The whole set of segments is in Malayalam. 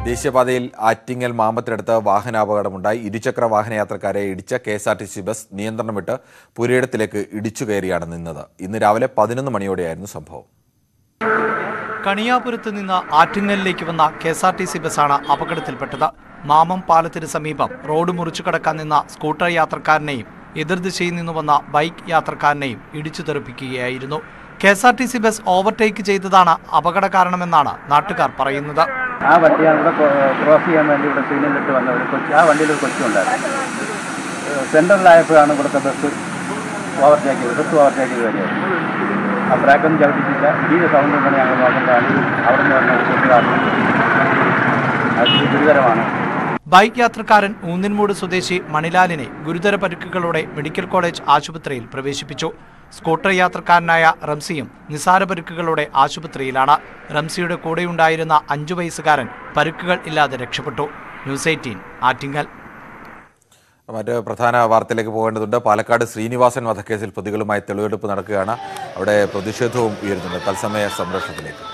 ദേശീയപാതയിൽ ആറ്റിങ്ങൽ മാമ്പത്തിനടുത്ത് വാഹനാപകടമുണ്ടായി ഇരുചക്ര വാഹനയാത്രക്കാരെ ഇടിച്ച K S R T C bus നിയന്ത്രണം വിട്ട് പുരയിടത്തിലേക്ക് ഇടിച്ചു കയറിയാണ് നിന്നത് ഇന്ന് രാവിലെ പതിനൊന്ന് മണിയോടെയായിരുന്നു സംഭവം കണിയാപുരത്ത് നിന്ന് ആറ്റിങ്ങലിലേക്ക് വന്ന K S R T C ബസ്സാണ് അപകടത്തിൽപ്പെട്ടത് മാമം പാലത്തിന് സമീപം റോഡ് മുറിച്ചു കടക്കാൻ നിന്ന സ്കൂട്ടർ യാത്രക്കാരനെയും എതിർദിശയിൽ നിന്ന് വന്ന ബൈക്ക് യാത്രക്കാരനെയും ഇടിച്ചു തെറിപ്പിക്കുകയായിരുന്നു K S R T C bus overtake ചെയ്തതാണ് അപകട കാരണമെന്നാണ് നാട്ടുകാർ പറയുന്നത് ആ വണ്ടിയാണ് ഇവിടെ ക്രോ- ക്രോസ് ചെയ്യാൻ വേണ്ടി ഇവിടെ സിഗ്നലിട്ട് വന്ന ഒരു കൊച്ചു ആ വണ്ടിയിൽ ഒരു കൊച്ചുണ്ടായിരുന്നു ഏഹ് സെൻട്രലിലായപ്പോഴാണ് ഇവിടുത്തെ ബസ് ഓവർടേക്ക് ചെയ്തത് ബസ് ഓവർടേക്ക് ചെയ്ത് വരികയായിരുന്നു ആ ബ്രേക്കൊന്നും ചവിട്ടിച്ചില്ല ഈ സൗണ്ട് തന്നെ ഞങ്ങൾ നോക്കുമ്പോഴാണ് അവിടെ നിന്ന് വന്ന ഒരു കൊച്ചുകാരൻ അത് ഗുരുതരമാണ് ബൈക്ക് യാത്രക്കാരൻ ഊന്നിൻമൂട് സ്വദേശി മണിലാലിനെ ഗുരുതര പരിക്കുകളോടെ മെഡിക്കൽ കോളേജ് ആശുപത്രിയിൽ പ്രവേശിപ്പിച്ചു സ്കൂട്ടർ യാത്രക്കാരനായ റംസിയും നിസാര പരിക്കുകളോടെ ആശുപത്രിയിലാണ് റംസിയുടെ കൂടെയുണ്ടായിരുന്ന അഞ്ചു വയസ്സുകാരൻ പരുക്കുകൾ ഇല്ലാതെ രക്ഷപ്പെട്ടു ന്യൂസ് എയ്റ്റീൻ ആറ്റിങ്ങൽ മറ്റ് പ്രധാന വാർത്തയിലേക്ക് പോകേണ്ടതുണ്ട് പാലക്കാട് ശ്രീനിവാസൻ വധക്കേസിൽ പ്രതികളുമായി തെളിവെടുപ്പ് നടക്കുകയാണ് അവിടെ പ്രതിഷേധവും ഉയരുന്നുണ്ട് തത്സമയ സംരക്ഷണത്തിലേക്ക്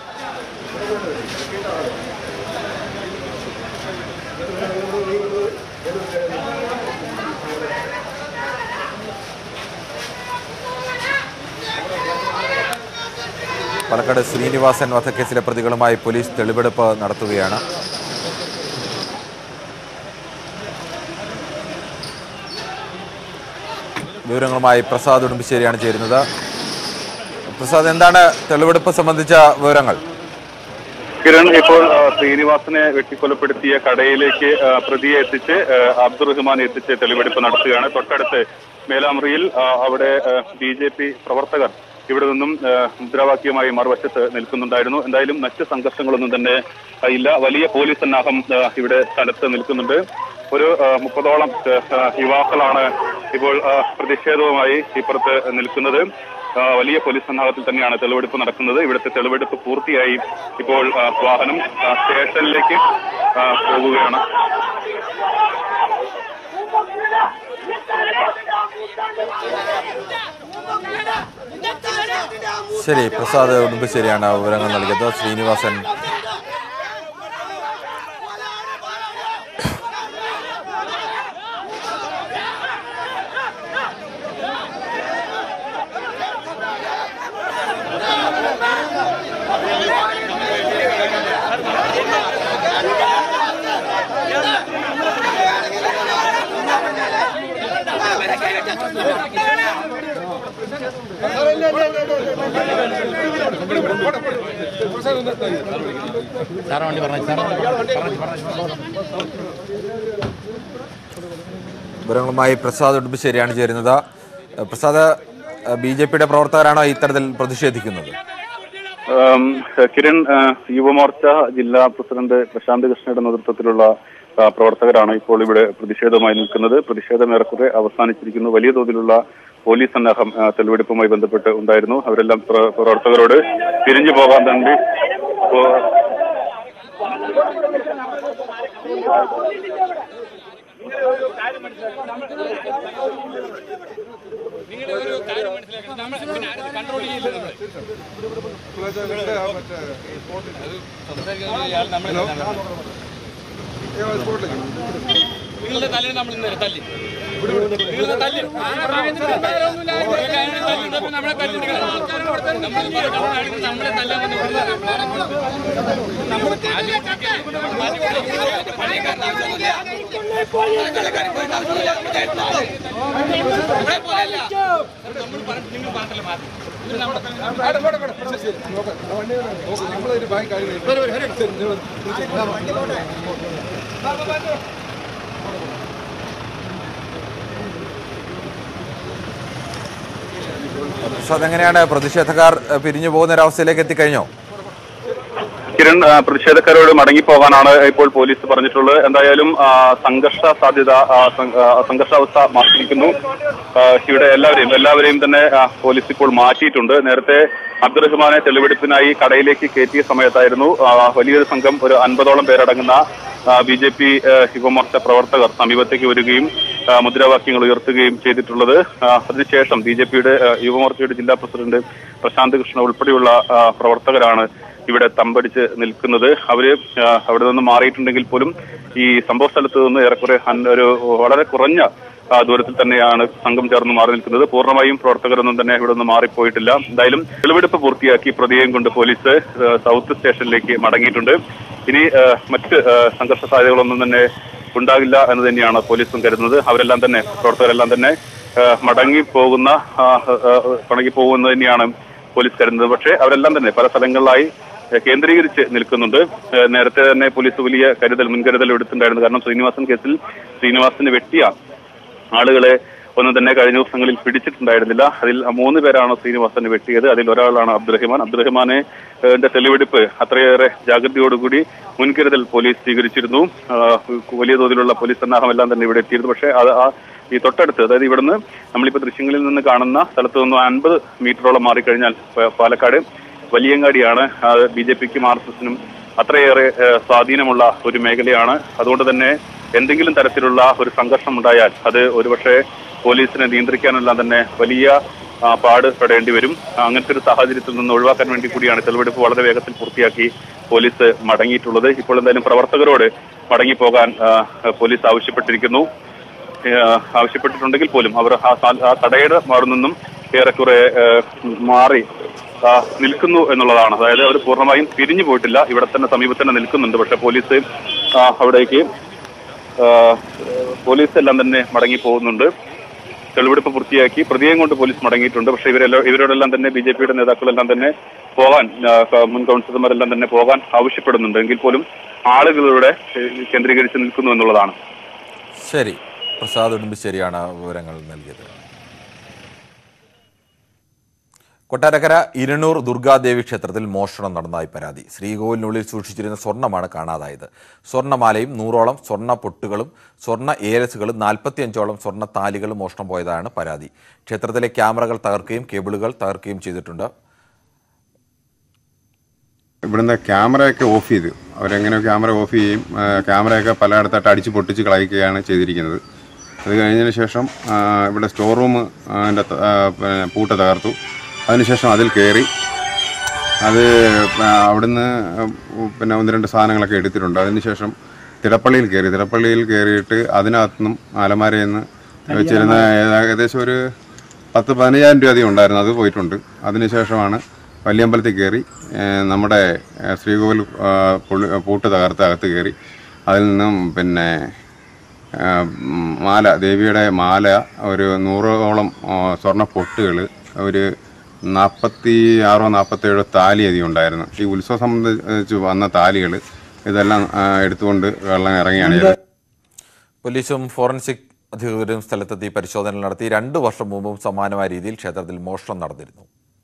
പാലക്കാട് ശ്രീനിവാസൻ വധക്കേസിലെ പ്രതികളുമായി പോലീസ് തെളിവെടുപ്പ് നടത്തുകയാണ് വിവരങ്ങളുമായി പ്രസാദ് ഉടുമ്പശ്ശേരിയാണ് ചേരുന്നത് പ്രസാദ് എന്താണ് തെളിവെടുപ്പ് സംബന്ധിച്ച വിവരങ്ങൾ കിരൺ ഇപ്പോൾ ആ, ശ്രീനിവാസനെ വെട്ടിക്കൊലപ്പെടുത്തിയ കടയിലേക്ക് ആ, പ്രതിയെ എത്തിച്ച് ആ, അബ്ദുറഹ്മാൻ എത്തിച്ച് തെളിവെടുപ്പ് നടത്തുകയാണ് തൊട്ടടുത്ത് മേലാമുറിയിൽ ആ, അവിടെ ബി ജെ പി പ്രവർത്തകർ ഇവിടെ നിന്നും ആ, മുദ്രാവാക്യമായി മറുവശത്ത് നിൽക്കുന്നുണ്ടായിരുന്നു എന്തായാലും മറ്റ് സംഘർഷങ്ങളൊന്നും തന്നെ ആ, ഇല്ല വലിയ പോലീസ് സന്നാഹം ആ, ഇവിടെ സ്ഥലത്ത് നിൽക്കുന്നുണ്ട് ഒരു ആ, മുപ്പതോളം ആ, യുവാക്കളാണ് ഇപ്പോൾ ആ, പ്രതിഷേധവുമായി ഇപ്പുറത്ത് നിൽക്കുന്നത് ആ, വലിയ പോലീസ് സന്നാഹത്തിൽ തന്നെയാണ് തെളിവെടുപ്പ് നടക്കുന്നത് ഇവിടുത്തെ തെളിവെടുപ്പ് പൂർത്തിയായി ഇപ്പോൾ ആ, വാഹനം ആ, സ്റ്റേഷനിലേക്ക് ആ, പോകുകയാണ് ശരി പ്രസാദ് ഉടുമ്പശ്ശേരിയാണ് വിവരങ്ങൾ നൽകിയത് ശ്രീനിവാസൻ വിവരങ്ങളുമായി പ്രസാദ് ഉടുമ്പശ്ശേരിയാണ് ചേരുന്നത് പ്രസാദ് ബി ജെ പിയുടെ പ്രവർത്തകരാണോ ഇത്തരത്തിൽ പ്രതിഷേധിക്കുന്നത് ആം, കിരൺ ആ, യുവമോർച്ച ജില്ലാ പ്രസിഡന്റ് പ്രശാന്ത് കൃഷ്ണയുടെ നേതൃത്വത്തിലുള്ള ആ, പ്രവർത്തകരാണ് ഇപ്പോൾ ഇവിടെ പ്രതിഷേധവുമായി നിൽക്കുന്നത് പ്രതിഷേധം ഏറെക്കുറെ അവസാനിച്ചിരിക്കുന്നു വലിയ തോതിലുള്ള പോലീസ് സന്നാഹം ആ, തെളിവെടുപ്പുമായി ബന്ധപ്പെട്ട് ഉണ്ടായിരുന്നു അവരെല്ലാം പ്ര- പ്രവർത്തകരോട് പിരിഞ്ഞു പോകാൻ തന്നെ പോ- നിങ്ങളുടെ തല്ലിന് നമ്മൾ ഇന്നലെ തല്ലി നിങ്ങളുടെ തല്ലി നമ്മളെ തല്ലി നമ്മളെ തല്ലാൻ നിങ്ങൾ പറഞ്ഞില്ല മാറി ഇത് നമ്മുടെ പ്രസാദ് എങ്ങനെയാണ് പ്രതിഷേധക്കാർ ഏഹ്, പിരിഞ്ഞു പോകുന്ന ഒരവസ്ഥയിലേക്ക് എത്തിക്കഴിഞ്ഞോ കിരൺ ആ, പ്രതിഷേധക്കാരോട് മടങ്ങിപ്പോകാനാണ് ഇപ്പോൾ പോലീസ് പറഞ്ഞിട്ടുള്ളത് എന്തായാലും ആ, സംഘർഷ സാധ്യത ആ, സം- ആ, സംഘർഷാവസ്ഥ മാറ്റിയിരിക്കുന്നു ആ, ഇവിടെ എല്ലാവരെയും എല്ലാവരെയും തന്നെ ആ, പോലീസ് ഇപ്പോൾ മാറ്റിയിട്ടുണ്ട് നേരത്തെ അബ്ദുറഹ്മാനെ തെളിവെടുപ്പിനായി കടയിലേക്ക് കയറ്റിയ സമയത്തായിരുന്നു ആ, വലിയൊരു സംഘം ഒരു അൻപതോളം പേരടങ്ങുന്ന ബി ജെ പി യുവമോർച്ച പ്രവർത്തകർ സമീപത്തേക്ക് വരികയും ആ, മുദ്രാവാക്യങ്ങൾ ഉയർത്തുകയും ചെയ്തിട്ടുള്ളത് ആ, അതിനുശേഷം ബി ജെ പിയുടെ യുവമോർച്ചയുടെ ജില്ലാ പ്രസിഡന്റ് പ്രശാന്ത് കൃഷ്ണ ഉൾപ്പെടെയുള്ള ആ, പ്രവർത്തകരാണ് ഇവിടെ തമ്പടിച്ച് നിൽക്കുന്നത് അവര് ആ, അവിടെ നിന്ന് മാറിയിട്ടുണ്ടെങ്കിൽ പോലും ഈ സംഭവ സ്ഥലത്ത് നിന്ന് ഏറെക്കുറെ ഹൻ- ഒരു വളരെ കുറഞ്ഞ ആ, ദൂരത്തിൽ തന്നെയാണ് സംഘം ചേർന്ന് മാറി നിൽക്കുന്നത് പൂർണ്ണമായും പ്രവർത്തകരൊന്നും തന്നെ ഇവിടെ നിന്ന് മാറിപ്പോയിട്ടില്ല എന്തായാലും തെളിവെടുപ്പ് പൂർത്തിയാക്കി പ്രതിയെയും കൊണ്ട് പോലീസ് ആ, സൗത്ത് സ്റ്റേഷനിലേക്ക് മടങ്ങിയിട്ടുണ്ട് ഇനി ആ, മറ്റ് ആ, സംഘർഷ സാധ്യതകളൊന്നും തന്നെ ഉണ്ടാകില്ല എന്ന് തന്നെയാണ് പോലീസും കരുതുന്നത് അവരെല്ലാം തന്നെ പ്രവർത്തകരെല്ലാം തന്നെ ആ, മടങ്ങി പോകുന്ന ആ, ആ, മടങ്ങി പോകുന്നത് തന്നെയാണ് പോലീസ് കരുതുന്നത് പക്ഷേ അവരെല്ലാം തന്നെ പല സ്ഥലങ്ങളിലായി ആ, കേന്ദ്രീകരിച്ച് നിൽക്കുന്നുണ്ട് ആ, നേരത്തെ തന്നെ പോലീസ് വലിയ കരുതൽ മുൻകരുതൽ എടുത്തിട്ടുണ്ടായിരുന്നു കാരണം ശ്രീനിവാസൻ കേസിൽ ശ്രീനിവാസന് വെട്ടിയ ആളുകളെ ഒന്നും തന്നെ കഴിഞ്ഞ ദിവസങ്ങളിൽ പിടിച്ചിട്ടുണ്ടായിരുന്നില്ല അതിൽ മൂന്ന് പേരാണ് ശ്രീനിവാസന് വെട്ടിയത് അതിൽ ഒരാളാണ് അബ്ദുറഹിമാൻ അബ്ദുറഹിമാനെ ഏഹ്, ന്റെ തെളിവെടുപ്പ് അത്രയേറെ ജാഗ്രതയോടുകൂടി മുൻകരുതൽ പോലീസ് സ്വീകരിച്ചിരുന്നു ആ, വലിയ തോതിലുള്ള പോലീസ് സന്നാഹമെല്ലാം തന്നെ ഇവിടെ എത്തിയിരുന്നു പക്ഷേ അത് ആ ഈ തൊട്ടടുത്ത് അതായത് ഇവിടുന്ന് നമ്മളിപ്പോൾ ദൃശ്യങ്ങളിൽ നിന്ന് കാണുന്ന സ്ഥലത്ത് നിന്നും അൻപത് മീറ്ററോളം മാറിക്കഴിഞ്ഞാൽ പ- പാലക്കാട് വലിയങ്ങാടിയാണ് ബി ജെ പിക്കും ആർ എസ് എസിനും അത്രയേറെ ഏഹ്, സ്വാധീനമുള്ള ഒരു മേഖലയാണ് അതുകൊണ്ട് തന്നെ എന്തെങ്കിലും തരത്തിലുള്ള ഒരു സംഘർഷം ഉണ്ടായാൽ അത് ഒരുപക്ഷെ പോലീസിനെ നിയന്ത്രിക്കാനെല്ലാം തന്നെ വലിയ ആ, പാട് പെടേണ്ടി വരും അങ്ങനത്തെ ഒരു സാഹചര്യത്തിൽ നിന്ന് ഒഴിവാക്കാൻ വേണ്ടി കൂടിയാണ് തെളിവെടുപ്പ് വളരെ വേഗത്തിൽ പൂർത്തിയാക്കി പോലീസ് മടങ്ങിയിട്ടുള്ളത് ഇപ്പോൾ എന്തായാലും പ്രവർത്തകരോട് മടങ്ങിപ്പോകാൻ ആ, പോലീസ് ആവശ്യപ്പെട്ടിരിക്കുന്നു ഏഹ് ആവശ്യപ്പെട്ടിട്ടുണ്ടെങ്കിൽ പോലും അവർ ആ സാ- ആ കടയുടെ മാറി നിന്നും ഏറെക്കുറെ ഏഹ് മാറി ആ, നിൽക്കുന്നു എന്നുള്ളതാണ് അതായത് അവർ പൂർണ്ണമായും പിരിഞ്ഞു പോയിട്ടില്ല ഇവിടെ തന്നെ സമീപത്ത് തന്നെ നിൽക്കുന്നുണ്ട് പക്ഷെ പോലീസ് ആ, അവിടേക്ക് ആ, പോലീസ് എല്ലാം തന്നെ മടങ്ങി പോകുന്നുണ്ട് തെളിവെടുപ്പ് പൂർത്തിയാക്കി പ്രതിയെയും കൊണ്ട് പോലീസ് മടങ്ങിയിട്ടുണ്ട് പക്ഷേ ഇവരെല്ലാം ഇവരോടെല്ലാം തന്നെ ബി ജെ പിയുടെ നേതാക്കളെല്ലാം തന്നെ പോകാൻ ആ, ക- മുൻ കൗൺസിലർമാരെല്ലാം തന്നെ പോകാൻ ആവശ്യപ്പെടുന്നുണ്ട് എങ്കിൽ പോലും ആളുകളുടെ ഏഹ്, കേന്ദ്രീകരിച്ച് നിൽക്കുന്നു എന്നുള്ളതാണ് ശരി പ്രസാദ് ഉടുമ്പശ്ശേരിയാണ് വിവരങ്ങൾ നൽകിയത് കൊട്ടാരക്കര ഇരുന്നൂർ ദുർഗാദേവി ക്ഷേത്രത്തിൽ മോഷണം നടന്നതായി പരാതി ശ്രീകോവിലിനുള്ളിൽ സൂക്ഷിച്ചിരുന്ന സ്വർണ്ണമാണ് കാണാതായത് സ്വർണ്ണമാലയും നൂറോളം സ്വർണ്ണ പൊട്ടുകളും സ്വർണ്ണ ഏലസുകളും നാൽപ്പത്തിയഞ്ചോളം സ്വർണ്ണ താലികളും മോഷണം പോയതാണ് പരാതി ക്ഷേത്രത്തിലെ ക്യാമറകൾ തകർക്കുകയും കേബിളുകൾ തകർക്കുകയും ചെയ്തിട്ടുണ്ട് ഇവിടുന്ന് ക്യാമറയൊക്കെ ഓഫ് ചെയ്തു അവരെങ്ങനെ ക്യാമറ ഓഫ് ചെയ്യും ആ, ക്യാമറയൊക്കെ പലയിടത്തായിട്ട് അടിച്ച് പൊട്ടിച്ച് കളയിക്കുകയാണ് ചെയ്തിരിക്കുന്നത് അത് കഴിഞ്ഞതിന് ശേഷം ആ, ഇവിടെ സ്റ്റോർ റൂം അതിൻ്റെ പൂട്ട് തകർത്തു അതിനുശേഷം അതിൽ കയറി അത് ആ, അവിടുന്ന് പിന്നെ ഒന്ന് രണ്ട് സാധനങ്ങളൊക്കെ എടുത്തിട്ടുണ്ട് അതിനുശേഷം തിടപ്പള്ളിയിൽ കയറി തിടപ്പള്ളിയിൽ കയറിയിട്ട് അതിനകത്തുനിന്നും അലമാരയിൽ നിന്ന് വെച്ചിരുന്ന ഏകദേശം ഒരു പത്ത് പതിനയ്യായിരം രൂപ അധികം ഉണ്ടായിരുന്നു അത് പോയിട്ടുണ്ട് അതിനുശേഷമാണ് വല്യമ്പലത്തിൽ കയറി ഏഹ് നമ്മുടെ ഏഹ് ശ്രീകോവിൽ ആ, പുള്ളി- പൂട്ട് തകർത്ത് അകത്ത് കയറി അതിൽ നിന്നും പിന്നെ ഏഹ് ഉം, മാല ദേവിയുടെ മാല ഒരു നൂറോളം ആ, സ്വർണ്ണ പൊട്ടുകൾ ഒരു നാൽപ്പത്തി ആറോ നാൽപ്പത്തേഴോ താലി അധികം ഉണ്ടായിരുന്നു ഈ ഉത്സവം സംബന്ധിച്ച് വന്ന താലികൾ ഇതെല്ലാം ആ, എടുത്തുകൊണ്ട് വെള്ളം ഇറങ്ങിയാണ് ചെയ്തത് പോലീസും ഫോറൻസിക് അധികൃതരും സ്ഥലത്തെത്തി പരിശോധന നടത്തി രണ്ടു വർഷം മുമ്പും സമാനമായ രീതിയിൽ ക്ഷേത്രത്തിൽ മോഷണം നടന്നിരുന്നു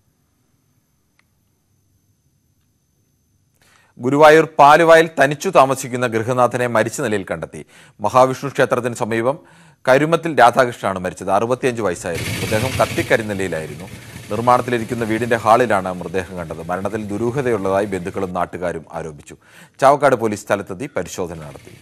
ഗുരുവായൂർ പാലുവായിൽ തനിച്ചു താമസിക്കുന്ന ഗൃഹനാഥനെ മരിച്ച നിലയിൽ കണ്ടെത്തി മഹാവിഷ്ണു ക്ഷേത്രത്തിന് സമീപം കരുമത്തിൽ രാധാകൃഷ്ണനാണ് മരിച്ചത് അറുപത്തിയഞ്ച് വയസ്സായിരുന്നു മൃതദേഹം കത്തിക്കരിനിലയിലായിരുന്നു നിർമ്മാണത്തിലിരിക്കുന്ന വീടിന്റെ ഹാളിലാണ് മൃതദേഹം കണ്ടത് മരണത്തിൽ ദുരൂഹതയുള്ളതായി ബന്ധുക്കളും നാട്ടുകാരും ആരോപിച്ചു ചാവക്കാട് പോലീസ് സ്ഥലത്തെത്തി പരിശോധന നടത്തി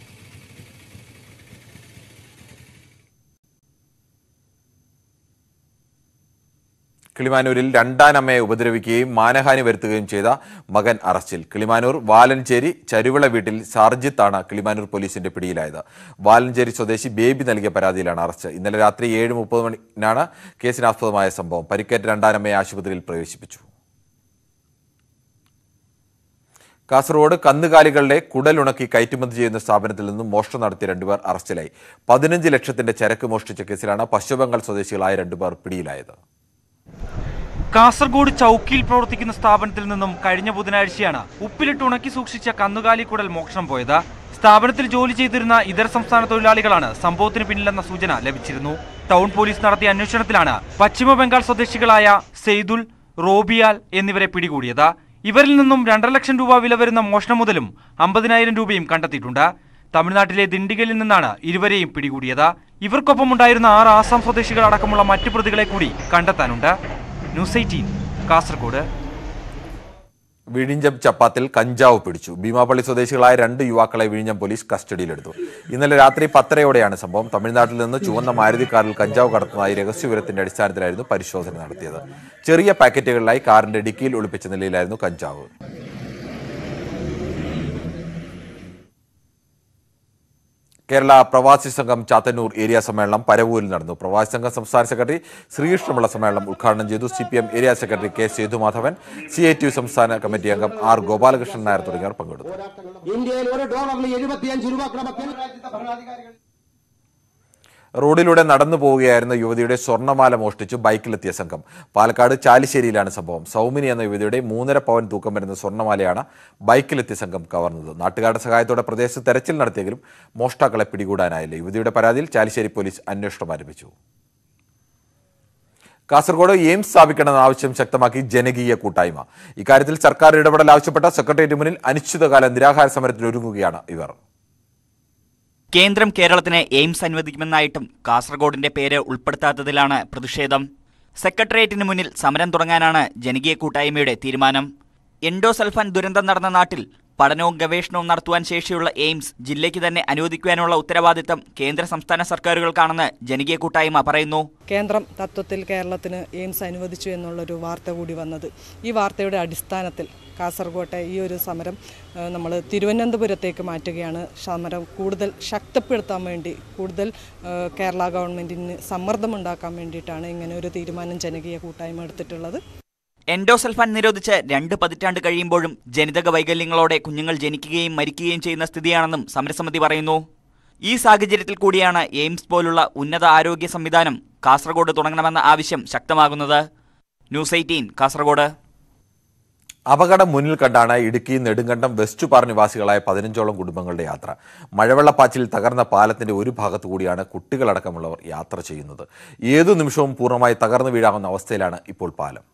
കിളിമാനൂരിൽ രണ്ടാനമ്മയെ ഉപദ്രവിക്കുകയും മാനഹാനി വരുത്തുകയും ചെയ്ത മകൻ അറസ്റ്റിൽ കിളിമാനൂർ വാലഞ്ചേരി ചരുവിള വീട്ടിൽ സാർജിത്താണ് കിളിമാനൂർ പോലീസിന്റെ പിടിയിലായത് വാലഞ്ചേരി സ്വദേശി ബേബി നൽകിയ പരാതിയിലാണ് അറസ്റ്റ് ഇന്നലെ രാത്രി ഏഴ് മുപ്പത് മണിനാണ് കേസിനാസ്പദമായ സംഭവം പരിക്കേറ്റ രണ്ടാനമ്മയെ ആശുപത്രിയിൽ പ്രവേശിപ്പിച്ചു കാസർഗോഡ് കന്നുകാലികളുടെ കുടലുണക്കി കയറ്റുമതി ചെയ്യുന്ന സ്ഥാപനത്തിൽ നിന്നും മോഷണം നടത്തിയ രണ്ടുപേർ അറസ്റ്റിലായി പതിനഞ്ച് ലക്ഷത്തിന്റെ ചരക്ക് മോഷ്ടിച്ച കേസിലാണ് പശ്ചിമബംഗാൾ സ്വദേശികളായ രണ്ടുപേർ പിടിയിലായത് കാസർഗോഡ് ചൌക്കിയിൽ പ്രവർത്തിക്കുന്ന സ്ഥാപനത്തിൽ നിന്നും കഴിഞ്ഞ ബുധനാഴ്ചയാണ് ഉപ്പിലിട്ട് ഉണക്കി സൂക്ഷിച്ച കന്നുകാലി കുടൽ മോഷണം പോയത് സ്ഥാപനത്തിൽ ജോലി ചെയ്തിരുന്ന ഇതര സംസ്ഥാന തൊഴിലാളികളാണ് സംഭവത്തിന് പിന്നിലെന്ന സൂചന ലഭിച്ചിരുന്നു ടൗൺ പോലീസ് നടത്തിയ അന്വേഷണത്തിലാണ് പശ്ചിമ ബംഗാൾ സ്വദേശികളായ സെയ്ദുൽ റോബിയാൽ എന്നിവരെ പിടികൂടിയത് ഇവരിൽ നിന്നും രണ്ടര ലക്ഷം രൂപ വില വരുന്ന മോഷണ മുതലും അമ്പതിനായിരം രൂപയും കണ്ടെത്തിയിട്ടുണ്ട് തമിഴ്നാട്ടിലെ ദിണ്ടിഗലിൽ നിന്നാണ് ഇരുവരെയും പിടികൂടിയത് ഇവർക്കൊപ്പം ഉണ്ടായിരുന്ന ആറ് ആസാം സ്വദേശികൾ അടക്കമുള്ള മറ്റു പ്രതികളെ കൂടി കണ്ടെത്താനുണ്ട് ന്യൂസ് എയ്റ്റീൻ കാസർഗോഡ് വിഴിഞ്ഞം ചപ്പാത്തിൽ കഞ്ചാവ് പിടിച്ചു ഭീമാപള്ളി സ്വദേശികളായ രണ്ട് യുവാക്കളെ വിഴിഞ്ഞം പോലീസ് കസ്റ്റഡിയിലെടുത്തു ഇന്നലെ രാത്രി പത്തരയോടെയാണ് സംഭവം തമിഴ്നാട്ടിൽ നിന്ന് ചുവന്ന മാരുതി കാറിൽ കഞ്ചാവ് കടത്തുന്നതായി രഹസ്യവിവരത്തിന്റെ അടിസ്ഥാനത്തിലായിരുന്നു പരിശോധന നടത്തിയത് ചെറിയ പാക്കറ്റുകളിലായി കാറിന്റെ ഡിക്കിയിൽ ഒളിപ്പിച്ച നിലയിലായിരുന്നു കഞ്ചാവ് കേരള പ്രവാസി സംഘം ചാത്തന്നൂർ ഏരിയ സമ്മേളനം പരവൂരിൽ നടന്നു പ്രവാസി സംഘം സംസ്ഥാന സെക്രട്ടറി ശ്രീകൃഷ്ണപിള്ള സമ്മേളനം ഉദ്ഘാടനം ചെയ്തു C P M area secretary K Sethumadhavan C I T U സംസ്ഥാന കമ്മിറ്റി അംഗം ആർ ഗോപാലകൃഷ്ണൻ നായർ തുടങ്ങിയവർ പങ്കെടുത്തു ഇന്ത്യയിൽ ഒരു ഡോളറിന് എഴുപത്തിയഞ്ച് രൂപ ക്രമത്തിൽ രാജ്യത്തെ ഭരണാധികാരികൾ റോഡിലൂടെ നടന്നു പോവുകയായിരുന്ന യുവതിയുടെ സ്വർണ്ണമാല മോഷ്ടിച്ചു ബൈക്കിലെത്തിയ സംഘം പാലക്കാട് ചാലിശ്ശേരിയിലാണ് സംഭവം സൗമിനി എന്ന യുവതിയുടെ മൂന്നര പവൻ തൂക്കം വരുന്ന സ്വർണ്ണമാലയാണ് ബൈക്കിലെത്തിയ സംഘം കവർന്നത് നാട്ടുകാരുടെ സഹായത്തോടെ പ്രദേശത്ത് തെരച്ചിൽ നടത്തിയെങ്കിലും മോഷ്ടാക്കളെ പിടികൂടാനായില്ല യുവതിയുടെ പരാതിയിൽ ചാലിശ്ശേരി പോലീസ് അന്വേഷണം ആരംഭിച്ചു കാസർഗോഡ് എയിംസ് സ്ഥാപിക്കണമെന്ന ആവശ്യം ശക്തമാക്കി ജനകീയ കൂട്ടായ്മ ഇക്കാര്യത്തിൽ സർക്കാർ ഇടപെടൽ ആവശ്യപ്പെട്ട സെക്രട്ടേറിയറ്റ് മുന്നിൽ അനിശ്ചിതകാല നിരാഹാര സമരത്തിന് ഒരുങ്ങുകയാണ് ഇവർ കേന്ദ്രം കേരളത്തിന് എയിംസ് അനുവദിക്കുമെന്നായിട്ടും കാസർഗോഡിന്റെ പേര് ഉൾപ്പെടുത്താത്തതിലാണ് പ്രതിഷേധം സെക്രട്ടേറിയറ്റിന് മുന്നിൽ സമരം തുടങ്ങാനാണ് ജനകീയ കൂട്ടായ്മയുടെ തീരുമാനം എൻഡോസൾഫാൻ ദുരന്തം നടന്ന നാട്ടിൽ പഠനവും ഗവേഷണവും നടത്തുവാൻ ശേഷിയുള്ള എയിംസ് ജില്ലയ്ക്ക് തന്നെ അനുവദിക്കുവാനുള്ള ഉത്തരവാദിത്തം കേന്ദ്ര സംസ്ഥാന സർക്കാരുകൾക്കാണെന്ന് ജനകീയ കൂട്ടായ്മ പറയുന്നു കേന്ദ്രം തത്വത്തിൽ കേരളത്തിന് എയിംസ് അനുവദിച്ചു എന്നുള്ളൊരു വാർത്ത കൂടി വന്നത് ഈ വാർത്തയുടെ അടിസ്ഥാനത്തിൽ കാസർഗോട്ടെ ഈ ഒരു സമരം നമ്മൾ തിരുവനന്തപുരത്തേക്ക് മാറ്റുകയാണ് സമരം കൂടുതൽ ശക്തിപ്പെടുത്താൻ വേണ്ടി കൂടുതൽ ഏഹ്, കേരള ഗവൺമെൻറ്റിന് സമ്മർദ്ദമുണ്ടാക്കാൻ വേണ്ടിയിട്ടാണ് ഇങ്ങനെ ഒരു തീരുമാനം ജനകീയ കൂട്ടായ്മ എടുത്തിട്ടുള്ളത് എൻഡോസൾഫാൻ നിരോധിച്ച് രണ്ട് പതിറ്റാണ്ട് കഴിയുമ്പോഴും ജനിതക വൈകല്യങ്ങളോടെ കുഞ്ഞുങ്ങൾ ജനിക്കുകയും മരിക്കുകയും ചെയ്യുന്ന സ്ഥിതിയാണെന്നും സമരസമിതി പറയുന്നു ഈ സാഹചര്യത്തിൽ കൂടിയാണ് എയിംസ് പോലുള്ള ഉന്നത ആരോഗ്യ സംവിധാനം കാസർഗോഡ് തുടങ്ങണമെന്ന ആവശ്യം ശക്തമാകുന്നത് ന്യൂസ് എയ്റ്റീൻ കാസർഗോഡ് അപകടം മുന്നിൽ കണ്ടാണ് ഇടുക്കി നെടുങ്കണ്ടം വെസ്റ്റ് പാർ നിവാസികളായ പതിനഞ്ചോളം കുടുംബങ്ങളുടെ യാത്ര മഴവെള്ളപ്പാച്ചിൽ തകർന്ന പാലത്തിന്റെ ഒരു ഭാഗത്തു കൂടിയാണ് കുട്ടികളടക്കമുള്ളവർ യാത്ര ചെയ്യുന്നത് ഏതു നിമിഷവും പൂർണ്ണമായി തകർന്നു വീഴാവുന്ന അവസ്ഥയിലാണ് ഇപ്പോൾ പാലം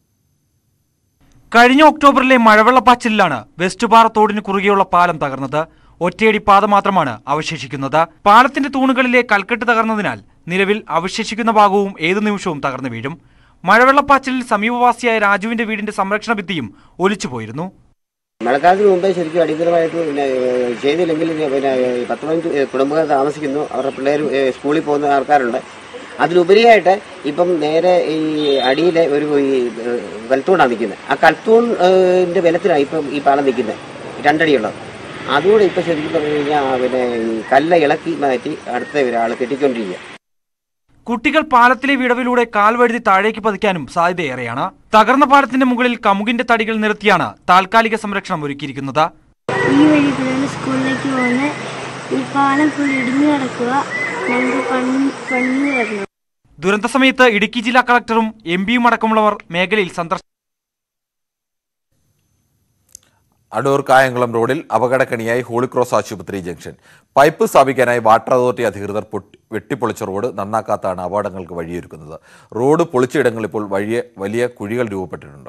കഴിഞ്ഞ ഒക്ടോബറിലെ മഴവെള്ളപ്പാച്ചിലാണ് വെസ്റ്റ് പാറ തോടിന് കുറുകെയുള്ള പാലം തകർന്നത് ഒറ്റയടി പാത മാത്രമാണ് അവശേഷിക്കുന്നത് പാലത്തിന്റെ തൂണുകളിലെ കൽക്കെട്ട് തകർന്നതിനാൽ നിലവിൽ അവശേഷിക്കുന്ന ഭാഗവും ഏതു നിമിഷവും തകർന്നു വീഴും മഴവെള്ളപ്പാച്ചിലിൽ സമീപവാസിയായ രാജുവിന്റെ വീടിന്റെ സംരക്ഷണ ഭിത്തിയും ഒലിച്ചുപോയിരുന്നു മഴക്കാലത്തിന് മുമ്പേ ശരിക്കും അടിയന്തരമായിട്ട് പിന്നെ ഏഹ്, ചെയ്തില്ലെങ്കിൽ ഇനി പിന്നെ ഏഹ്, പത്ത് പതിനഞ്ച് ഏഹ്, കുടുംബങ്ങൾ താമസിക്കുന്നു അവരുടെ പിള്ളേർ ഏഹ്, സ്കൂളിൽ പോകുന്ന ആൾക്കാരുണ്ട് അതിലുപരിയായിട്ട് ഇപ്പം നേരെ ഈ അടിയിലെ ഒരു ഈ ഏഹ്, കൽത്തൂണാണ് നിൽക്കുന്നത് ആ കൽത്തൂണിന്റെ ബലത്തിലാണ് ഇപ്പം ഈ പാലം നിൽക്കുന്നത് രണ്ടടിയുള്ളത് അതുകൂടെ ഇപ്പം ശരിക്കും പറഞ്ഞു കഴിഞ്ഞാൽ പിന്നെ ഈ കല്ല് ഇളക്കി മാറ്റി അടുത്ത ഒരാൾ കെട്ടിക്കൊണ്ടിരിക്കുക കുട്ടികൾ പാലത്തിലെ വിടവിലൂടെ കാൽവഴുതി താഴേക്ക് പതിക്കാനും സാധ്യതയേറെയാണ് തകർന്ന പാലത്തിന്റെ മുകളിൽ കമുകിന്റെ തടികൾ നിരത്തിയാണ് താൽക്കാലിക സംരക്ഷണം ഒരുക്കിയിരിക്കുന്നത് ഈ വഴി കൂടെയാണ് സ്കൂളിലേക്ക് പോകുന്നത് ഈ പാലം ഫുൾ ഇടിഞ്ഞു കിടക്കുക ഞങ്ങൾക്ക് പണി പണി വരണം ദുരന്ത സമയത്ത് ഇടുക്കി ജില്ലാ കളക്ടറും എം പിയും അടക്കമുള്ളവർ മേഖലയിൽ സന്ദർശിച്ചു അടൂർ കായംകുളം റോഡിൽ അപകടക്കണിയായി ഹോളിക്രോസ് ആശുപത്രി ജംഗ്ഷൻ പൈപ്പ് സ്ഥാപിക്കാനായി വാട്ടർ അതോറിറ്റി അധികൃതർ പൊട്ടി- വെട്ടിപ്പൊളിച്ച റോഡ് നന്നാക്കാത്താണ് അപകടങ്ങൾക്ക് വഴിയൊരുക്കുന്നത് റോഡ് പൊളിച്ചയിടങ്ങളിൽ ഇപ്പോൾ വഴിയെ വലിയ കുഴികൾ രൂപപ്പെട്ടിട്ടുണ്ട്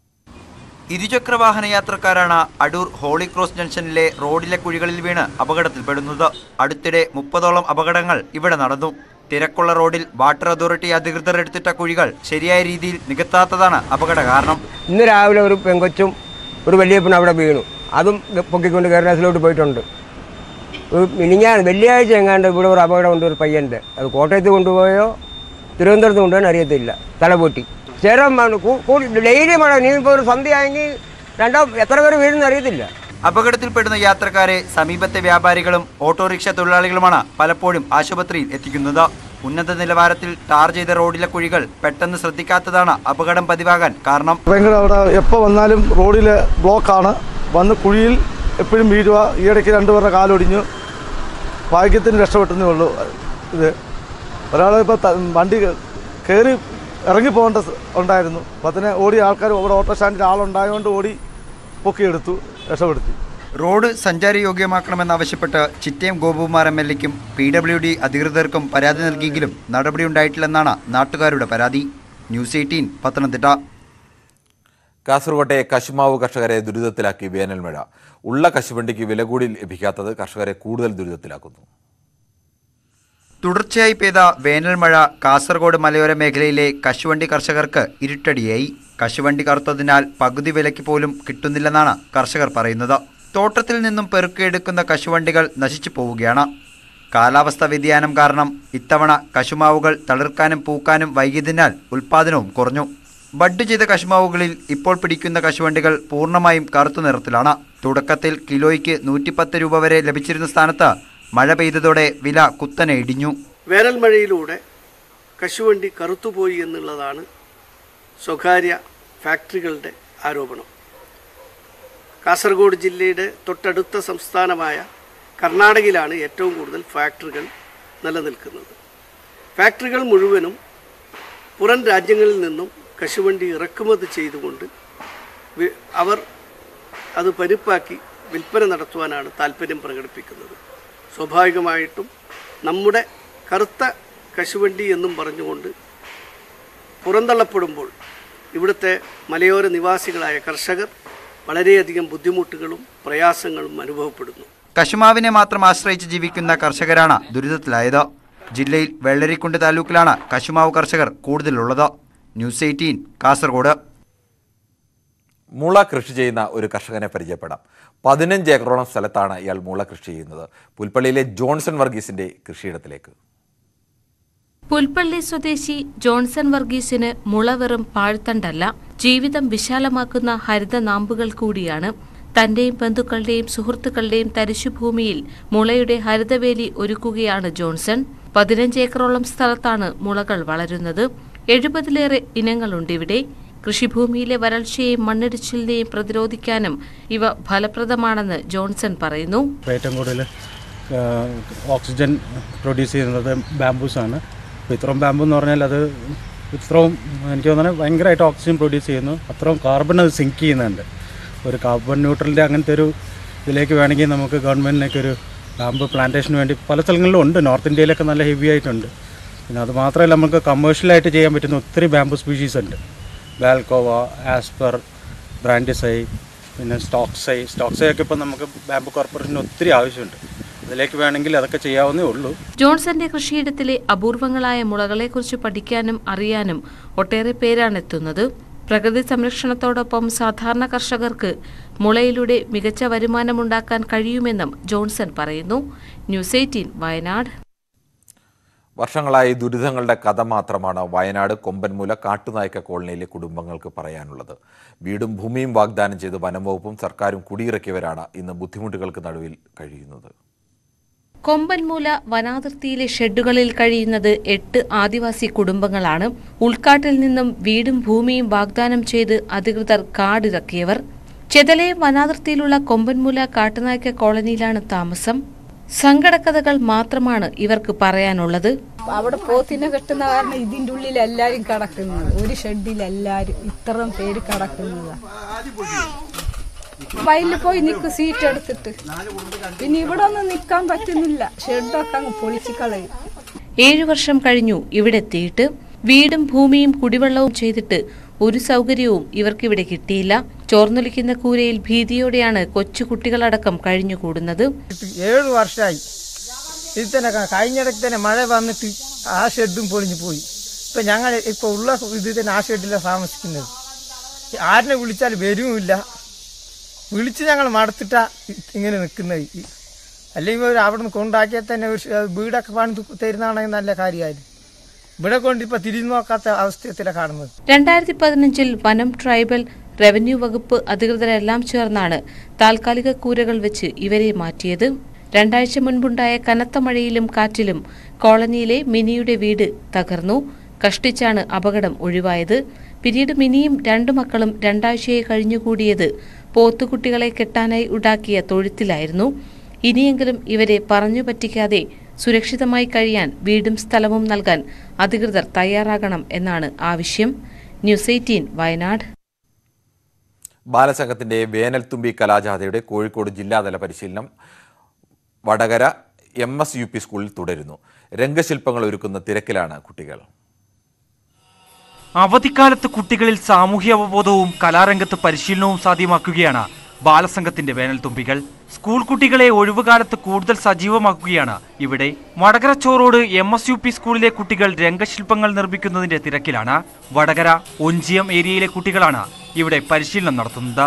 ഇരുചക്രവാഹന യാത്രക്കാരാണ് അടൂർ ഹോളി ക്രോസ് ജംഗ്ഷനിലെ റോഡിലെ കുഴികളിൽ വീണ് അപകടത്തിൽപ്പെടുന്നത് അടുത്തിടെ മുപ്പതോളം അപകടങ്ങൾ ഇവിടെ നടന്നു തിരക്കുള്ള റോഡിൽ വാട്ടർ അതോറിറ്റി അധികൃതർ എടുത്തിട്ട കുഴികൾ ശരിയായ രീതിയിൽ നികത്താത്തതാണ് അപകട കാരണം ഇന്ന് രാവിലെ ഒരു പെങ്കൊച്ചും ഒരു വലിയ പെണ്ണും അവിടെ വീണു അതും പൊക്കിക്കൊണ്ട് കേരളത്തിലോട്ട് പോയിട്ടുണ്ട് ഒരു മിനിഞ്ഞാണ് വെള്ളിയാഴ്ച എങ്ങാണ്ട് ഇവിടെ ഒരു അപകടമുണ്ട് ഒരു പയ്യൻ്റെ അത് കോട്ടയത്ത് കൊണ്ടുപോയോ തിരുവനന്തപുരത്ത് കൊണ്ടുപോകാൻ അറിയത്തില്ല തലപൊട്ടി ചേരം ഡെയിലി മഴ നീ ഇപ്പോൾ ഒരു സന്ധ്യയായെങ്കിൽ രണ്ടോ എത്ര പേര് വീഴുന്ന അറിയത്തില്ല അപകടത്തിൽപ്പെടുന്ന യാത്രക്കാരെ സമീപത്തെ വ്യാപാരികളും ഓട്ടോറിക്ഷ തൊഴിലാളികളുമാണ് പലപ്പോഴും ആശുപത്രിയിൽ എത്തിക്കുന്നത് ഉന്നത നിലവാരത്തിൽ ടാർ ചെയ്ത റോഡിലെ കുഴികൾ പെട്ടെന്ന് ശ്രദ്ധിക്കാത്തതാണ് അപകടം പതിവാകാൻ കാരണം ഭയങ്കര അവിടെ എപ്പോൾ വന്നാലും റോഡിൽ ബ്ലോക്കാണ് വന്ന് കുഴിയിൽ എപ്പോഴും വീഴുക ഈയിടയ്ക്ക് രണ്ടുപേരുടെ കാലൊടിഞ്ഞു ഭാഗ്യത്തിന് രക്ഷപ്പെട്ടെന്നേ ഉള്ളൂ ഇത് ഒരാൾ ഇപ്പോൾ വണ്ടി കയറി ഇറങ്ങി പോകേണ്ട സ- ഉണ്ടായിരുന്നു അപ്പോൾ അതിനെ ഓടി ആൾക്കാർ ഇവിടെ ഓട്ടോ സ്റ്റാൻഡിൽ ആളുണ്ടായതുകൊണ്ട് ഓടി പൊക്കിയെടുത്തു രക്ഷപ്പെടുത്തി റോഡ് സഞ്ചാരയോഗ്യമാക്കണമെന്നാവശ്യപ്പെട്ട് ചിറ്റയം ഗോപകുമാർ എം എൽ എക്കും പി ഡബ്ല്യു ഡി അധികൃതർക്കും പരാതി നൽകിയെങ്കിലും നടപടിയുണ്ടായിട്ടില്ലെന്നാണ് നാട്ടുകാരുടെ പരാതി ന്യൂസ് എയ്റ്റീൻ പത്തനംതിട്ട കാസർകോട്ടെ കശുമാവ് കർഷകരെ ദുരിതത്തിലാക്കി വേനൽ മഴ ഉള്ള കശുവണ്ടിക്ക് വില കൂടി ലഭിക്കാത്തത് കർഷകരെ കൂടുതൽ ദുരിതത്തിലാക്കുന്നു തുടർച്ചയായി പെയ്ത വേനൽ മഴ കാസർഗോഡ് മലയോര മേഖലയിലെ കശുവണ്ടി കർഷകർക്ക് ഇരുട്ടടിയായി കശുവണ്ടി കറുത്തതിനാൽ പകുതി വിലയ്ക്ക് പോലും കിട്ടുന്നില്ലെന്നാണ് കർഷകർ പറയുന്നത് തോട്ടത്തിൽ നിന്നും പെറുക്കിയെടുക്കുന്ന കശുവണ്ടികൾ നശിച്ചു പോവുകയാണ് കാലാവസ്ഥ വ്യതിയാനം കാരണം ഇത്തവണ കശുമാവുകൾ തളിർക്കാനും പൂക്കാനും വൈകിയതിനാൽ ഉൽപ്പാദനവും കുറഞ്ഞു ബഡ് ചെയ്ത കശുമാവുകളിൽ ഇപ്പോൾ പിടിക്കുന്ന കശുവണ്ടികൾ പൂർണ്ണമായും കറുത്ത നിറത്തിലാണ് തുടക്കത്തിൽ കിലോയ്ക്ക് നൂറ്റിപ്പത്ത് രൂപ വരെ ലഭിച്ചിരുന്ന സ്ഥാനത്ത് മഴ പെയ്തതോടെ വില കുത്തനെ ഇടിഞ്ഞു വേനൽ മഴയിലൂടെ കശുവണ്ടി കറുത്തുപോയി എന്നുള്ളതാണ് സ്വകാര്യ ഫാക്ടറികളുടെ ആരോപണം കാസർഗോഡ് ജില്ലയുടെ തൊട്ടടുത്ത സംസ്ഥാനമായ കർണാടകയിലാണ് ഏറ്റവും കൂടുതൽ ഫാക്ടറികൾ നിലനിൽക്കുന്നത് ഫാക്ടറികൾ മുഴുവനും പുറം രാജ്യങ്ങളിൽ നിന്നും കശുവണ്ടി ഇറക്കുമതി ചെയ്തുകൊണ്ട് വി- അവർ അത് പരിപ്പാക്കി വിൽപ്പന നടത്തുവാനാണ് താല്പര്യം പ്രകടിപ്പിക്കുന്നത് സ്വാഭാവികമായിട്ടും നമ്മുടെ കറുത്ത കശുവണ്ടി എന്നും പറഞ്ഞുകൊണ്ട് പുറന്തള്ളപ്പെടുമ്പോൾ ഇവിടുത്തെ മലയോര നിവാസികളായ കർഷകർ വളരെയധികം ബുദ്ധിമുട്ടുകളും പ്രയാസങ്ങളും അനുഭവപ്പെടുന്നു കശുമാവിനെ മാത്രം ആശ്രയിച്ച് ജീവിക്കുന്ന കർഷകരാണ് ദുരിതത്തിലായത് ജില്ലയിൽ വെള്ളരിക്കുണ്ട് താലൂക്കിലാണ് കശുമാവ് കർഷകർ കൂടുതലുള്ളത് ന്യൂസ് എയ്റ്റീൻ കാസർഗോഡ് മുള കൃഷി ചെയ്യുന്ന ഒരു കർഷകനെ പരിചയപ്പെടാം പതിനഞ്ച് ഏക്കറോളം സ്ഥലത്താണ് ഇയാൾ മുള കൃഷി ചെയ്യുന്നത് പുൽപ്പള്ളിയിലെ ജോൺസൺ വർഗീസിന്റെ കൃഷിയിടത്തിലേക്ക് പുൽപ്പള്ളി സ്വദേശി ജോൺസൺ വർഗീസിന് മുള വെറും പാഴ്ത്തണ്ടല്ല ജീവിതം വിശാലമാക്കുന്ന ഹരിത നാമ്പുകൾ കൂടിയാണ് തന്റെയും ബന്ധുക്കളുടെയും സുഹൃത്തുക്കളുടെയും തരിശുഭൂമിയിൽ മുളയുടെ ഹരിതവേലി ഒരുക്കുകയാണ് ജോൺസൺ പതിനഞ്ച് ഏക്കറോളം സ്ഥലത്താണ് മുളകൾ വളരുന്നത് എഴുപതിലേറെ ഇനങ്ങളുണ്ട് ഇവിടെ കൃഷിഭൂമിയിലെ വരൾച്ചയെയും മണ്ണിടിച്ചിലിനെയും പ്രതിരോധിക്കാനും ഇവ ഫലപ്രദമാണെന്ന് ജോൺസൺ പറയുന്നു ഏറ്റവും കൂടുതൽ ഓക്സിജൻ പ്രൊഡ്യൂസ് ചെയ്യുന്നത് ബാംബൂസാണ് അപ്പോൾ ഇത്രയും ബാമ്പു എന്ന് പറഞ്ഞാൽ അത് ഇത്രയും എനിക്ക് തോന്നുന്നത് ഭയങ്കരമായിട്ട് ഓക്സിജൻ പ്രൊഡ്യൂസ് ചെയ്യുന്നു അത്രയും കാർബൺ അത് സിങ്ക് ചെയ്യുന്നുണ്ട് ഒരു കാർബൺ ന്യൂട്രലിൻ്റെ അങ്ങനത്തെ ഒരു ഇതിലേക്ക് വേണമെങ്കിൽ നമുക്ക് ഗവൺമെൻറ്റിനൊക്കെ ഒരു ബാമ്പു പ്ലാന്റേഷന് വേണ്ടി പല സ്ഥലങ്ങളിലും ഉണ്ട് നോർത്ത് ഇന്ത്യയിലൊക്കെ നല്ല ഹെവി ആയിട്ടുണ്ട് പിന്നെ അത് മാത്രമല്ല നമുക്ക് കമേഴ്ഷ്യലായിട്ട് ചെയ്യാൻ പറ്റുന്ന ഒത്തിരി ബാമ്പു സ്പീഷീസ് ഉണ്ട് ബാൽക്കോവ ആസ്പർ ബ്രാൻഡിസൈ പിന്നെ സ്റ്റോക്സൈ സ്റ്റോക്സൈ ഒക്കെ ഇപ്പം നമുക്ക് ബാമ്പു കോർപ്പറേഷന് ഒത്തിരി ആവശ്യമുണ്ട് അതിലേക്ക് വേണമെങ്കിൽ അതൊക്കെ ചെയ്യാവുന്നേ ഉള്ളൂ ജോൺസന്റെ കൃഷിയിടത്തിലെ അപൂർവങ്ങളായ മുളകളെക്കുറിച്ച് പഠിക്കാനും അറിയാനും ഒട്ടേറെ പേരാണ് എത്തുന്നത് പ്രകൃതി സംരക്ഷണത്തോടൊപ്പം സാധാരണ കർഷകർക്ക് മുളയിലൂടെ മികച്ച വരുമാനമുണ്ടാക്കാൻ കഴിയുമെന്നും ജോൺസൺ പറയുന്നു ന്യൂസ് എയ്റ്റീൻ വയനാട് വർഷങ്ങളായി ദുരിതങ്ങളുടെ കഥ മാത്രമാണ് വയനാട് കൊമ്പൻമൂല കാട്ടുനായ്ക്ക കോളനിയിലെ കുടുംബങ്ങൾക്ക് പറയാനുള്ളത് വീടും ഭൂമിയും വാഗ്ദാനം ചെയ്ത് വനംവകുപ്പും സർക്കാരും കുടിയിറക്കിയവരാണ് ഇന്ന് ബുദ്ധിമുട്ടുകൾക്ക് നടുവിൽ കഴിയുന്നത് കൊമ്പൻമൂല വനാതിർത്തിയിലെ ഷെഡുകളിൽ കഴിയുന്നത് എട്ട് ആദിവാസി കുടുംബങ്ങളാണ് ഉൾക്കാട്ടിൽ നിന്നും വീടും ഭൂമിയും വാഗ്ദാനം ചെയ്ത് അധികൃതർ കാടിറക്കിയവർ ചെതലയം വനാതിർത്തിയിലുള്ള കൊമ്പൻമൂല കാട്ടുനായ്ക്ക കോളനിയിലാണ് താമസം സങ്കടക്കഥകൾ മാത്രമാണ് ഇവർക്ക് പറയാനുള്ളത് അവിടെ പോത്തിനെ കെട്ടുന്ന കാരണം ഇതിന്റെ ഉള്ളിൽ എല്ലാരും കിടക്കുന്നത് ഒരു ഷെഡിൽ എല്ലാരും ഇത്രയും പേര് കിടക്കുന്നതാ വയലിൽ പോയി നിൽക്കും സീറ്റ് എടുത്തിട്ട് പിന്നെ ഇവിടെ ഒന്നും നിൽക്കാൻ പറ്റുന്നില്ല ഷെഡൊക്കെ അങ്ങ് പൊളിച്ച് കളയും ഏഴു വർഷം കഴിഞ്ഞു ഇവിടെ എത്തിയിട്ട് വീടും ഭൂമിയും കുടിവെള്ളവും ചെയ്തിട്ട് ഒരു സൗകര്യവും ഇവർക്കിവിടെ കിട്ടിയില്ല ചോർന്നൊലിക്കുന്ന കൂരയിൽ ഭീതിയോടെയാണ് കൊച്ചു കുട്ടികളടക്കം കഴിഞ്ഞുകൂടുന്നത് ഏഴ് വർഷമായി ഇത് തന്നെ ക- കഴിഞ്ഞിടയ്ക്ക് തന്നെ മഴ വന്നിട്ട് ആ ഷെഡും പൊളിഞ്ഞു പോയി ഇപ്പൊ ഞങ്ങൾ ഇപ്പൊ ഉള്ള ഇത് തന്നെ ആ ഷെഡിലാണ് താമസിക്കുന്നത് ആരിനെ വിളിച്ചാൽ വരുമില്ല വിളിച്ച് ഞങ്ങൾ മടുത്തിട്ടാ ഇ- ഇങ്ങനെ നിൽക്കുന്നത് ഈ- അല്ലെങ്കിൽ ഒരു അവിടെ നിന്ന് കൊണ്ടാക്കിയാൽ തന്നെ ഒരു ഷ- വീടൊക്കെ പണിത് തരുന്നതാണെങ്കിൽ നല്ല കാര്യമായിരുന്നു ഇവിടെ കൊണ്ട് ഇപ്പൊ തിരിഞ്ഞു നോക്കാത്ത അവസ്ഥയത്തിലാണ് കാണുന്നത് രണ്ടായിരത്തി പതിനഞ്ചിൽ വനം ട്രൈബൽ റവന്യൂ വകുപ്പ് അധികൃതരെല്ലാം ചേർന്നാണ് താൽക്കാലിക കൂരകൾ വെച്ച് ഇവരെ മാറ്റിയത് രണ്ടാഴ്ച മുൻപുണ്ടായ കനത്ത മഴയിലും കാറ്റിലും കോളനിയിലെ മിനിയുടെ വീട് തകർന്നു കഷ്ടിച്ചാണ് അപകടം ഒഴിവായത് പിന്നീട് മിനിയും രണ്ടു മക്കളും രണ്ടാഴ്ചയായി കഴിഞ്ഞുകൂടിയത് പോത്തുകുട്ടികളെ കെട്ടാനായി ഉണ്ടാക്കിയ തൊഴുത്തിലായിരുന്നു ഇനിയെങ്കിലും ഇവരെ പറഞ്ഞു പറ്റിക്കാതെ സുരക്ഷിതമായി കഴിയാൻ വീടും സ്ഥലവും നൽകാൻ അധികൃതർ തയ്യാറാകണം എന്നാണ് ആവശ്യം ന്യൂസ് എയ്റ്റീൻ വയനാട് ബാലസംഘത്തിന്റെ വേനൽത്തുമ്പി കലാജാഥയുടെ കോഴിക്കോട് ജില്ലാതല പരിശീലനം Vadakara M S U P സ്കൂളിൽ തുടരുന്നു രംഗശില്പങ്ങൾ ഒരുക്കുന്ന തിരക്കിലാണ് കുട്ടികൾ അവധിക്കാലത്ത് കുട്ടികളിൽ സാമൂഹ്യ അവബോധവും കലാരംഗത്ത് പരിശീലനവും സാധ്യമാക്കുകയാണ് ബാലസംഘത്തിന്റെ വേനൽത്തുമ്പികൾ സ്കൂൾ കുട്ടികളെ ഒഴിവുകാലത്ത് കൂടുതൽ സജീവമാക്കുകയാണ് ഇവിടെ Vadakara Chorode M S U P സ്കൂളിലെ കുട്ടികൾ രംഗശില്പങ്ങൾ നിർമ്മിക്കുന്നതിന്റെ തിരക്കിലാണ് വടകര ഒഞ്ചിയം ഏരിയയിലെ കുട്ടികളാണ് ഇവിടെ പരിശീലനം നടത്തുന്നത്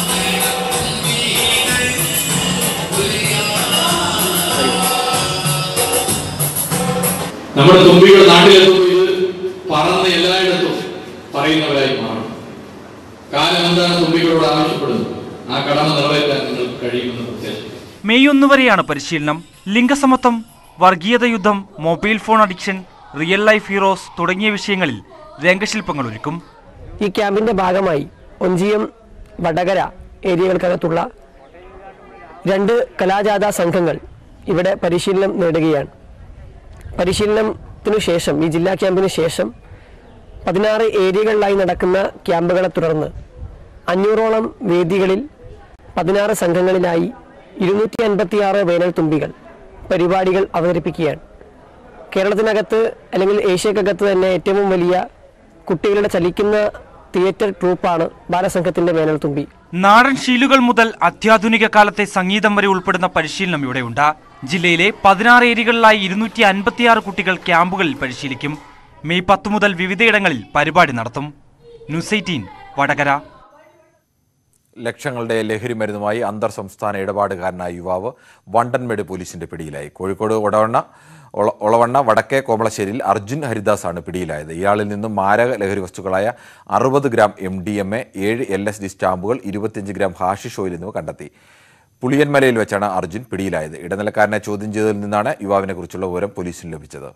നമ്മുടെ തുമ്പികൾ നാട്ടിലെത്തുമ്പോൾ ഇത് പറന്ന് എല്ലായിടത്തും പറയുന്നവരായി മാറും കാലം എന്താണ് തുമ്പികളോട് ആവശ്യപ്പെടുന്നത് ആ കടമ നിറവേറ്റാൻ നിങ്ങൾക്ക് കഴിയുമെന്ന് പ്രത്യാശിക്കുന്നു മെയ് ഒന്ന് വരെയാണ് പരിശീലനം ലിംഗസമത്വം വർഗീയത യുദ്ധം mobile phone addiction real life heroes തുടങ്ങിയ വിഷയങ്ങളിൽ രംഗശില്പങ്ങൾ ഒരുക്കും ഈ ക്യാമ്പിന്റെ ഭാഗമായി ഒഞ്ചിയം വടകര ഏരിയകൾക്കകത്തുള്ള രണ്ട് കലാജാഥ സംഘങ്ങൾ ഇവിടെ പരിശീലനം നേടുകയാണ് പരിശീലനത്തിനു ശേഷം ഈ ജില്ലാ ക്യാമ്പിന് ശേഷം പതിനാറ് ഏരിയകളിലായി നടക്കുന്ന ക്യാമ്പുകളെ തുടർന്ന് അഞ്ഞൂറോളം വേദികളിൽ പതിനാറ് സംഘങ്ങളിലായി ഇരുന്നൂറ്റി അൻപത്തിയാറ് വേനൽ തുമ്പികൾ പരിപാടികൾ അവതരിപ്പിക്കുകയാണ് കേരളത്തിനകത്ത് അല്ലെങ്കിൽ ഏഷ്യക്കകത്ത് തന്നെ ഏറ്റവും വലിയ കുട്ടികളുടെ ചലിക്കുന്ന തിയേറ്റർ ട്രൂപ്പാണ് ബാലസംഘത്തിന്റെ വേനൽ തുമ്പി നാടൻ ശീലുകൾ മുതൽ അത്യാധുനിക കാലത്തെ സംഗീതം വരെ ഉൾപ്പെടുന്ന പരിശീലനം ഇവിടെയുണ്ട് ജില്ലയിലെ പതിനാറ് ഏരിയകളിലായി ഇരുന്നൂറ്റി അൻപത്തിയാറ് കുട്ടികൾ ക്യാമ്പുകളിൽ പരിശീലിക്കും മെയ് പത്ത് മുതൽ വിവിധയിടങ്ങളിൽ പരിപാടി നടത്തും ന്യൂസ് എയ്റ്റീൻ വടകര ലക്ഷങ്ങളുടെ ലഹരി മരുന്നുമായി അന്തർ സംസ്ഥാന ഇടപാടുകാരനായ യുവാവ് വണ്ടൻമേട് പോലീസിന്റെ പിടിയിലായി കോഴിക്കോട് ഒടവണ്ണ ഒള- ഒളവണ്ണ വടക്കേ കോമളശ്ശേരിയിൽ അർജുൻ ഹരിദാസ് ആണ് പിടിയിലായത് ഇയാളിൽ നിന്നും മാരക ലഹരി വസ്തുക്കളായ അറുപത് gram M D M A ഏഴ് എൽ എസ് ഡി സ്റ്റാമ്പുകൾ ഇരുപത്തിയഞ്ച് ഗ്രാം ഹാഷിഷ് ഓയിൽ എന്നിവ കണ്ടെത്തി പുളിയൻമലയിൽ വെച്ചാണ് അർജുൻ പിടിയിലായത് ഇടനിലക്കാരനെ ചോദ്യം ചെയ്തതിൽ നിന്നാണ് യുവാവിനെ കുറിച്ചുള്ള വിവരം പോലീസിന് ലഭിച്ചത്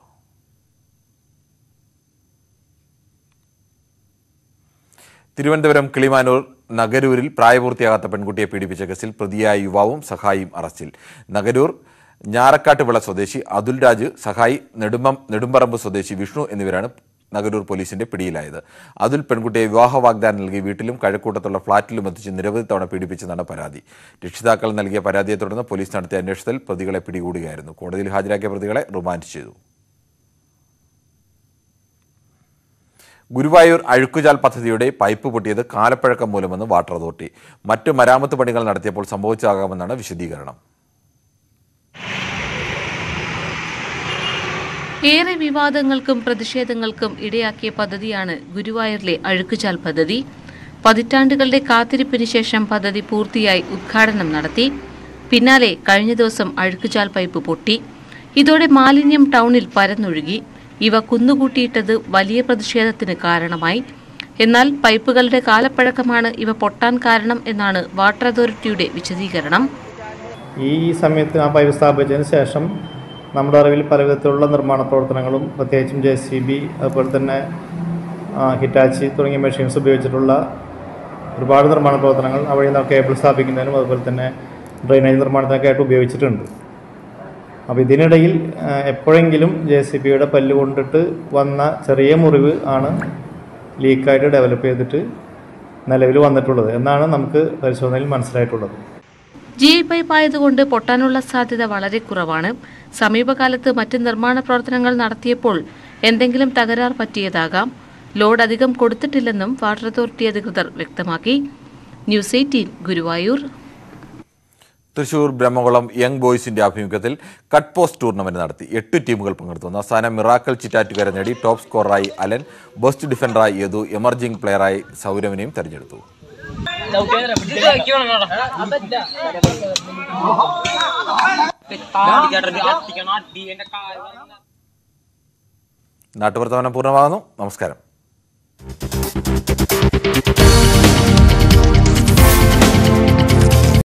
തിരുവനന്തപുരം കിളിമാനൂർ നഗരൂരിൽ പ്രായപൂർത്തിയാകാത്ത പെൺകുട്ടിയെ പീഡിപ്പിച്ച കേസിൽ പ്രതിയായ യുവാവും സഹായിയും അറസ്റ്റിൽ നഗരൂർ ഞാറക്കാട്ട് വിള സ്വദേശി അതുൽ രാജ് സഹായി നെടുമ്പം നെടുമ്പറമ്പ് സ്വദേശി വിഷ്ണു എന്നിവരാണ് നഗരൂർ പോലീസിന്റെ പിടിയിലായത് അതുൽ പെൺകുട്ടിയെ വിവാഹ വാഗ്ദാനം നൽകി വീട്ടിലും കഴക്കൂട്ടത്തുള്ള ഫ്ളാറ്റിലും എത്തിച്ച് നിരവധി തവണ പീഡിപ്പിച്ചെന്നാണ് പരാതി രക്ഷിതാക്കൾ നൽകിയ പരാതിയെ തുടർന്ന് പോലീസ് നടത്തിയ അന്വേഷണത്തിൽ പ്രതികളെ പിടികൂടുകയായിരുന്നു കോടതിയിൽ ഹാജരാക്കിയ പ്രതികളെ റിമാൻഡ് ചെയ്തു ഗുരുവായൂർ അഴുക്കുചാൽ പദ്ധതിയുടെ പൈപ്പ് പൊട്ടിയത് കാലപ്പഴക്കം മൂലമെന്ന് വാട്ടർ അതോറിറ്റി മറ്റു മരാമത്ത് പണികൾ നടത്തിയപ്പോൾ സംഭവിച്ചാകാമെന്നാണ് വിശദീകരണം ഏറെ വിവാദങ്ങൾക്കും പ്രതിഷേധങ്ങൾക്കും ഇടയാക്കിയ പദ്ധതിയാണ് ഗുരുവായൂരിലെ അഴുക്കുചാൽ പദ്ധതി പതിറ്റാണ്ടുകളുടെ കാത്തിരിപ്പിന് ശേഷം പദ്ധതി പൂർത്തിയായി ഉദ്ഘാടനം നടത്തി പിന്നാലെ കഴിഞ്ഞ ദിവസം അഴുക്കുചാൽ പൈപ്പ് പൊട്ടി ഇതോടെ മാലിന്യം ടൗണിൽ പരന്നൊഴുകി ഇവ കുന്നുകൂട്ടിയിട്ടത് വലിയ പ്രതിഷേധത്തിന് കാരണമായി എന്നാൽ പൈപ്പുകളുടെ കാലപ്പഴക്കമാണ് ഇവ പൊട്ടാൻ കാരണം എന്നാണ് വാട്ടർ അതോറിറ്റിയുടെ വിശദീകരണം ഈ സമയത്ത് ആ പൈപ്പ് സ്ഥാപിച്ചതിന് ശേഷം നമ്മുടെ അറിവിൽ പല വിധത്തിലുള്ള നിർമ്മാണ പ്രവർത്തനങ്ങളും പ്രത്യേകിച്ചും ജെ സി ബി അതുപോലെ തന്നെ ആ, ഹിറ്റാച്ചി തുടങ്ങിയ മെഷീൻസ് ഉപയോഗിച്ചിട്ടുള്ള ഒരുപാട് നിർമ്മാണ പ്രവർത്തനങ്ങൾ അവിടെ നിന്ന് കേബിൾ സ്ഥാപിക്കുന്നതിനും അതുപോലെ തന്നെ ഡ്രെയിനേജ് നിർമ്മാണത്തിനൊക്കെ ആയിട്ട് ഉപയോഗിച്ചിട്ടുണ്ട് അപ്പോൾ ഇതിനിടയിൽ ആ, എപ്പോഴെങ്കിലും ജെ സി ബിയുടെ പല്ല് കൊണ്ടിട്ട് വന്ന ചെറിയ മുറിവ് ആണ് ലീക്കായിട്ട് ഡെവലപ്പ് ചെയ്തിട്ട് നിലവിൽ വന്നിട്ടുള്ളത് എന്നാണ് നമുക്ക് പരിശോധനയിൽ മനസ്സിലായിട്ടുള്ളത് ജി ഐ പൈപ്പ് ആയതുകൊണ്ട് പൊട്ടാനുള്ള സാധ്യത വളരെ കുറവാണ് സമീപകാലത്ത് മറ്റ് നിർമ്മാണ പ്രവർത്തനങ്ങൾ നടത്തിയപ്പോൾ എന്തെങ്കിലും തകരാർ പറ്റിയതാകാം ലോഡ് അധികം കൊടുത്തിട്ടില്ലെന്നും വാട്ടർ അതോറിറ്റി അധികൃതർ വ്യക്തമാക്കി news eighteen Guruvayur Thrissur Brahmakulam young ബോയ്സിന്റെ ആഭിമുഖ്യത്തിൽ കട്ട് പോസ്റ്റ് ടൂർണമെന്റ് നടത്തി എട്ട് ടീമുകൾ പങ്കെടുത്തു അവസാനം മിറാക്കൽ ചിറ്റാറ്റുകര നേടി ടോപ്പ് സ്കോററായി അലൻ ബെസ്റ്റ് ഡിഫൻഡറായി യദു എമർജിംഗ് പ്ലെയറായി സൗരവിനെയും തെരഞ്ഞെടുത്തു നാട്ടുവർത്തമാനം പൂർണ്ണമാകുന്നു നമസ്കാരം